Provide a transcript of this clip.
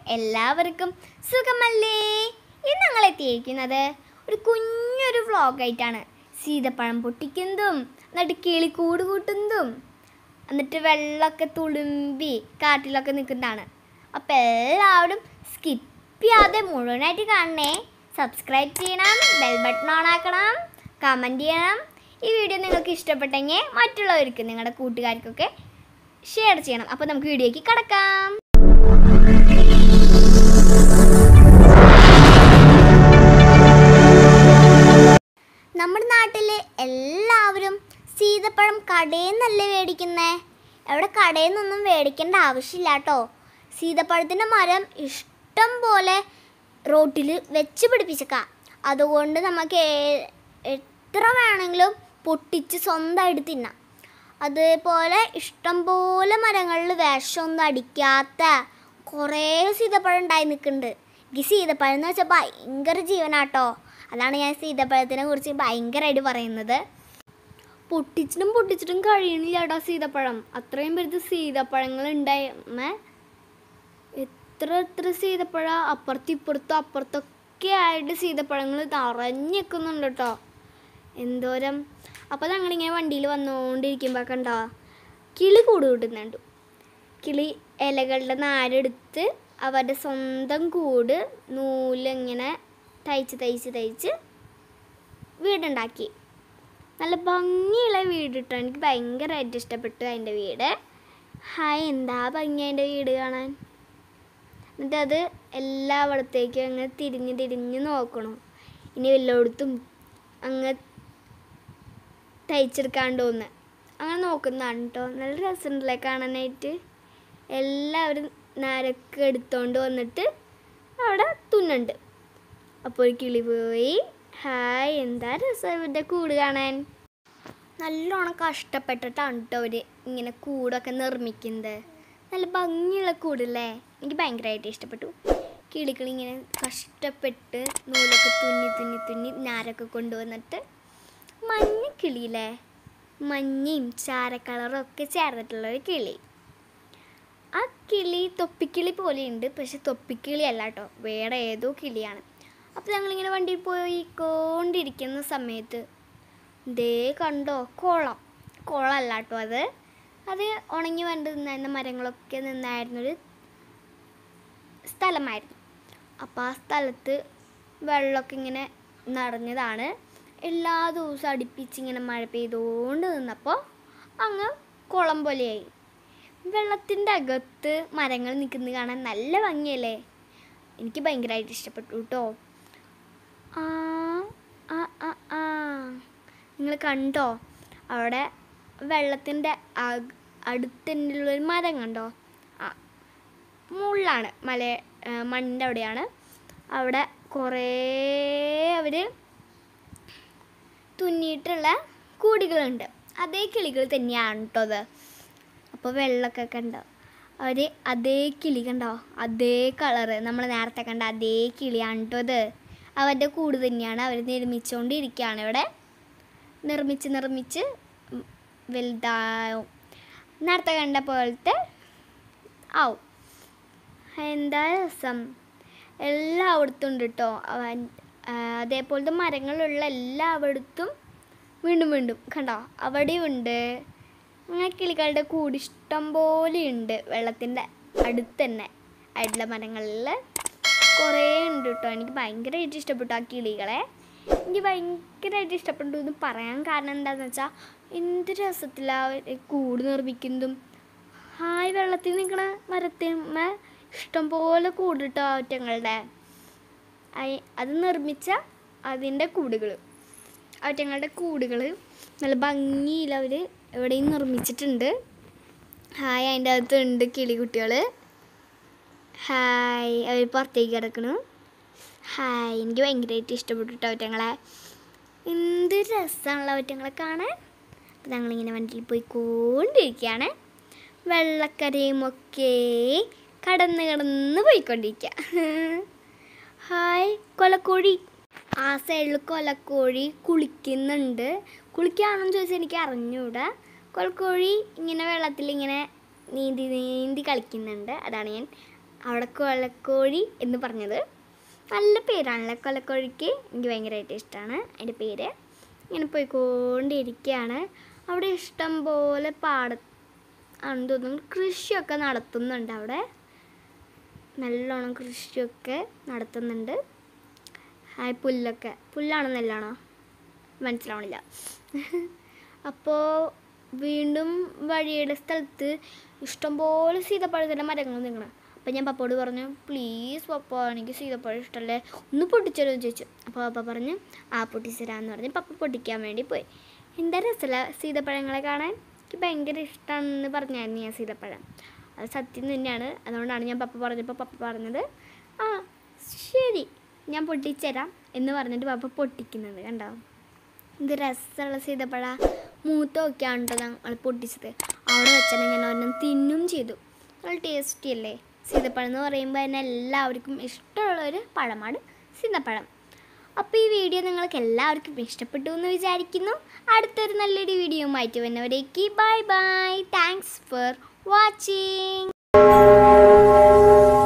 എല്ലാവർക്കും സുഖമല്ലേ ഇന്ന് ഞങ്ങൾ എത്തിയിരിക്കുന്നത് ഒരു കുഞ്ഞൊരു വ്ളോഗായിട്ടാണ് സീതപ്പഴം പൊട്ടിക്കുന്നതും എന്നിട്ട് കിളി കൂട് കൂട്ടുന്നതും എന്നിട്ട് വെള്ളമൊക്കെ തുളുമ്പി കാട്ടിലൊക്കെ നിൽക്കുന്നതാണ് അപ്പോൾ എല്ലാവരും സ്കിപ്പ് ചെയ്യാതെ മുഴുവനായിട്ട് കാണണേ സബ്സ്ക്രൈബ് ചെയ്യണം ബെൽ ബട്ടൺ ഓൺ ആക്കണം കമൻറ്റ് ചെയ്യണം ഈ വീഡിയോ നിങ്ങൾക്ക് ഇഷ്ടപ്പെട്ടെങ്കിൽ മറ്റുള്ളവർക്ക് നിങ്ങളുടെ കൂട്ടുകാർക്കൊക്കെ ഷെയർ ചെയ്യണം അപ്പോൾ നമുക്ക് വീഡിയോയ്ക്ക് കടക്കാം നമ്മുടെ നാട്ടിൽ എല്ലാവരും സീതപ്പഴം കടയിൽ നിന്നല്ലേ മേടിക്കുന്നേ അവിടെ കടയിൽ നിന്നൊന്നും മേടിക്കേണ്ട ആവശ്യമില്ല കേട്ടോ സീതപ്പഴത്തിൻ്റെ മരം ഇഷ്ടം പോലെ റോട്ടിൽ വെച്ച് പിടിപ്പിച്ചേക്കാം അതുകൊണ്ട് നമുക്ക് ഏ- എത്ര വേണമെങ്കിലും പൊട്ടിച്ച് സ്വന്തമായിട്ട് തിന്നാം അതേപോലെ ഇഷ്ടം പോലെ മരങ്ങളിൽ വിഷമൊന്നും അടിക്കാത്ത കുറേ സീതപ്പഴം ഉണ്ടായി നിൽക്കുന്നുണ്ട് എനിക്ക് സീതപ്പഴം എന്ന് വെച്ചാൽ ഭയങ്കര ജീവനാട്ടോ അതാണ് ഞാൻ സീതപ്പഴത്തിനെ കുറിച്ച് ഭയങ്കരമായിട്ട് പറയുന്നത് പൊട്ടിച്ചിട്ടും പൊട്ടിച്ചിട്ടും കഴിയണില്ലാട്ടോ സീതപ്പഴം അത്രയും പേർക്ക് സീതപ്പഴങ്ങൾ ഉണ്ടായമേ എത്ര എത്ര സീതപ്പഴ അപ്പുറത്തും ഇപ്പുറത്തും അപ്പുറത്തൊക്കെ ആയിട്ട് സീതപ്പഴങ്ങൾ നിറഞ്ഞിരിക്കുന്നുണ്ട് കേട്ടോ എന്തോരം അപ്പോൾ ഞങ്ങളിങ്ങനെ വണ്ടിയിൽ വന്നുകൊണ്ടിരിക്കുമ്പോൾ കണ്ടോ കിളി കൂട് കൂട്ടുന്നുണ്ട് കിളി ഇലകളുടെ നാരെടുത്ത് അവരുടെ സ്വന്തം കൂട് നൂലിങ്ങനെ തയ്ച്ച് തയ്ച്ച് തയ്ച്ച് വീടുണ്ടാക്കി നല്ല ഭംഗിയുള്ള വീട് കേട്ടോ എനിക്ക് ഭയങ്കരമായിട്ട് ഇഷ്ടപ്പെട്ടു അതിൻ്റെ വീട് ഹായ് എന്താ ഭംഗി അതിൻ്റെ വീട് കാണാൻ എന്നിട്ട് അത് എല്ലായിടത്തേക്കും അങ്ങ് തിരിഞ്ഞ് തിരിഞ്ഞ് നോക്കണം ഇനി വല്ലയിടത്തും അങ്ങ് തയ്ച്ചെടുക്കാണ്ട് ഒന്ന് അങ്ങനെ നോക്കുന്നതാണ് കേട്ടോ നല്ല രസമുണ്ടല്ലേ കാണാനായിട്ട് എല്ലാവരും നാരൊക്കെ എടുത്തോണ്ട് വന്നിട്ട് അവിടെ തുന്നുണ്ട് അപ്പോൾ ഒരു കിളി പോയി ഹായ് എന്താ രസം ഇവരുടെ കൂട് കാണാൻ നല്ലോണം കഷ്ടപ്പെട്ടിട്ടാണ് കേട്ടോ അവർ ഇങ്ങനെ കൂടൊക്കെ നിർമ്മിക്കുന്നത് നല്ല ഭംഗിയുള്ള കൂടല്ലേ എനിക്ക് ഭയങ്കരമായിട്ട് ഇഷ്ടപ്പെട്ടു കിളികൾ ഇങ്ങനെ കഷ്ടപ്പെട്ട് നൂലൊക്കെ തുന്നി തുന്നി തുന്നി നാരൊക്കെ കൊണ്ടുവന്നിട്ട് മഞ്ഞ കിളിയില്ലേ മഞ്ഞയും ചാര കളറും ഒക്കെ ചേർന്നിട്ടുള്ള ഒരു കിളി ആ കിളി തൊപ്പിക്കിളി പോലെയുണ്ട് പക്ഷെ തൊപ്പിക്കിളി അല്ല കേട്ടോ വേറെ ഏതോ കിളിയാണ് അപ്പോൾ ഞങ്ങളിങ്ങനെ വണ്ടിയിൽ പോയിക്കൊണ്ടിരിക്കുന്ന സമയത്ത് ദേ കണ്ടോ കുളം കുളമല്ല കേട്ടോ അത് അത് ഉണങ്ങി വണ്ട് നിന്നായിരുന്ന മരങ്ങളൊക്കെ നിന്നായിരുന്നൊരു സ്ഥലമായിരുന്നു അപ്പോൾ ആ സ്ഥലത്ത് വെള്ളമൊക്കെ ഇങ്ങനെ നിറഞ്ഞതാണ് എല്ലാ ദിവസവും അടുപ്പിച്ചിങ്ങനെ മഴ പെയ്തുകൊണ്ട് നിന്നപ്പോൾ അങ്ങ് കുളം പോലെയായി വെള്ളത്തിൻ്റെ അകത്ത് മരങ്ങൾ നിൽക്കുന്നത് കാണാൻ നല്ല ഭംഗിയല്ലേ എനിക്ക് ഭയങ്കരമായിട്ട് ഇഷ്ടപ്പെട്ടു കേട്ടോ ആ ആ ആ ആ നിങ്ങൾ കണ്ടോ അവിടെ വെള്ളത്തിൻ്റെ അടുത്തുള്ളൊരു മരം കണ്ടോ ആ മുള്ളാണ് മല ആ, മണ്ണിൻ്റെ അവിടെയാണ് അവിടെ കുറേ അവർ തുന്നിയിട്ടുള്ള കൂടികളുണ്ട് അതേ കിളികൾ തന്നെയാണ് കേട്ടോ അത് അപ്പോൾ വെള്ളമൊക്കെ കണ്ടോ അവർ അതേ കിളി കണ്ടോ അതേ കളറ് നമ്മൾ നേരത്തെ കണ്ട അതേ കിളിയാണ് കേട്ടോ അത് അവരുടെ കൂട് തന്നെയാണ് അവർ നിർമ്മിച്ചുകൊണ്ടിരിക്കുകയാണ് ഇവിടെ നിർമ്മിച്ച് നിർമ്മിച്ച് ഉം വലുതാവും നേരത്തെ കണ്ട പോലത്തെ ആവും എന്താ രസം എല്ലായിടത്തും ഉണ്ട് കേട്ടോ അവൻ ആ, അതേപോലത്തെ മരങ്ങളുള്ള എല്ലായിടത്തും വീണ്ടും വീണ്ടും കണ്ടോ അവിടെയും ഉണ്ട് അങ്ങനെ കിളികളുടെ കൂട് ഇഷ്ടം പോലെ ഉണ്ട് വെള്ളത്തിൻ്റെ അടുത്ത് തന്നെ ആയിട്ടുള്ള മരങ്ങളിൽ കുറേ ഉണ്ട് കേട്ടോ എനിക്ക് ഭയങ്കരമായിട്ട് ഇഷ്ടപ്പെട്ടു ആ കിളികളെ എനിക്ക് ഭയങ്കരമായിട്ട് ഇഷ്ടപ്പെട്ടു എന്ന് പറയാൻ കാരണം എന്താണെന്ന് വെച്ചാൽ എന്ത് രസത്തിലാണ് കൂട് നിർമ്മിക്കുന്നതും ഹായ് വെള്ളത്തിൽ നിൽക്കണ മരത്തിന്മ ഇഷ്ടംപോലെ കൂടിട്ടോ അവറ്റങ്ങളുടെ അയ്- അത് നിർമ്മിച്ച അതിൻ്റെ കൂടുകൾ അവറ്റങ്ങളുടെ കൂടുകൾ നല്ല ഭംഗിയിൽ അവർ എവിടെയും നിർമ്മിച്ചിട്ടുണ്ട് ഹായ് അതിൻ്റെ അകത്തുണ്ട് കിളികുട്ടികൾ ഹായ് അവർ പുറത്തേക്ക് കിടക്കണു ഹായ് എനിക്ക് ഭയങ്കരമായിട്ട് ഇഷ്ടപ്പെട്ടു കേട്ടോ അവറ്റങ്ങളെ എന്ത് രസമാണല്ലോ അവറ്റങ്ങളെ കാണാൻ അപ്പം ഞങ്ങളിങ്ങനെ വണ്ടിയിൽ പോയിക്കൊണ്ടിരിക്കുകയാണ് വെള്ളക്കരയും ഒക്കെ കടന്ന് കടന്ന് പോയിക്കൊണ്ടിരിക്കുക ഹായ് കൊലക്കോഴി ആ സൈഡിൽ കൊലക്കോഴി കുളിക്കുന്നുണ്ട് കുളിക്കുകയാണെന്ന് ചോദിച്ചാൽ എനിക്ക് അറിഞ്ഞൂടാ കൊലക്കോഴി ഇങ്ങനെ വെള്ളത്തിൽ ഇങ്ങനെ നീന്തി നീന്തി കളിക്കുന്നുണ്ട് അതാണ് ഞാൻ അവിടെ കൊലക്കോഴി എന്ന് പറഞ്ഞത് നല്ല പേരാണല്ലേ കൊലക്കോഴിക്ക് എനിക്ക് ഭയങ്കരമായിട്ട് ഇഷ്ടമാണ് അതിൻ്റെ പേര് ഇങ്ങനെ പോയിക്കൊണ്ടിരിക്കുകയാണ് അവിടെ ഇഷ്ടം പോലെ പാട ആണെന്ന് തോന്നുന്നു കൃഷിയൊക്കെ നടത്തുന്നുണ്ട് അവിടെ നല്ലോണം കൃഷിയൊക്കെ നടത്തുന്നുണ്ട് ഹായ് പുല്ലൊക്കെ പുല്ലാണോ നെല്ലാണോ മനസ്സിലാവണില്ല അപ്പോൾ വീണ്ടും വഴിയുടെ സ്ഥലത്ത് ഇഷ്ടംപോലെ സീതപ്പഴത്തിൻ്റെ മരങ്ങൾ നിൽക്കണം അപ്പം ഞാൻ പപ്പോട് പറഞ്ഞു പ്ലീസ് പപ്പ എനിക്ക് സീതപ്പഴം ഇഷ്ടമല്ലേ ഒന്ന് പൊട്ടിച്ചല്ലോ എന്ന് ചോദിച്ചു അപ്പോൾ പപ്പ പറഞ്ഞു ആ പൊട്ടിച്ചരാന്ന് പറഞ്ഞ് പപ്പ പൊട്ടിക്കാൻ വേണ്ടി പോയി എന്താ രസമല്ല സീതപ്പഴങ്ങളെ കാണാൻ എനിക്ക് ഭയങ്കര ഇഷ്ടമാണെന്ന് പറഞ്ഞായിരുന്നു ഞാൻ സീതപ്പഴം അത് സത്യം തന്നെയാണ് അതുകൊണ്ടാണ് ഞാൻ പപ്പ പറഞ്ഞപ്പോൾ പപ്പ പറഞ്ഞത് ആ ശരി ഞാൻ പൊട്ടിച്ചരാം എന്ന് പറഞ്ഞിട്ട് പപ്പ പൊട്ടിക്കുന്നത് കണ്ടോ ഇത് രസമുള്ള സീതപ്പഴ മൂത്തൊക്കെയാണ് കേട്ടോ ഞങ്ങൾ പൊട്ടിച്ചത് അവിടെ വെച്ചാൽ ഞാൻ ഒരെണ്ണം തിന്നും ചെയ്തു നല്ല ടേസ്റ്റി അല്ലേ സീതപ്പഴം എന്ന് പറയുമ്പോൾ തന്നെ എല്ലാവർക്കും ഇഷ്ടമുള്ള ഒരു പഴമാണ് സീതപ്പഴം അപ്പോൾ ഈ വീഡിയോ നിങ്ങൾക്ക് എല്ലാവർക്കും ഇഷ്ടപ്പെട്ടു എന്ന് വിചാരിക്കുന്നു അടുത്തൊരു നല്ലൊരു വീഡിയോ ആയിട്ട് വരുന്നവരേക്ക് bye bye thanks for watching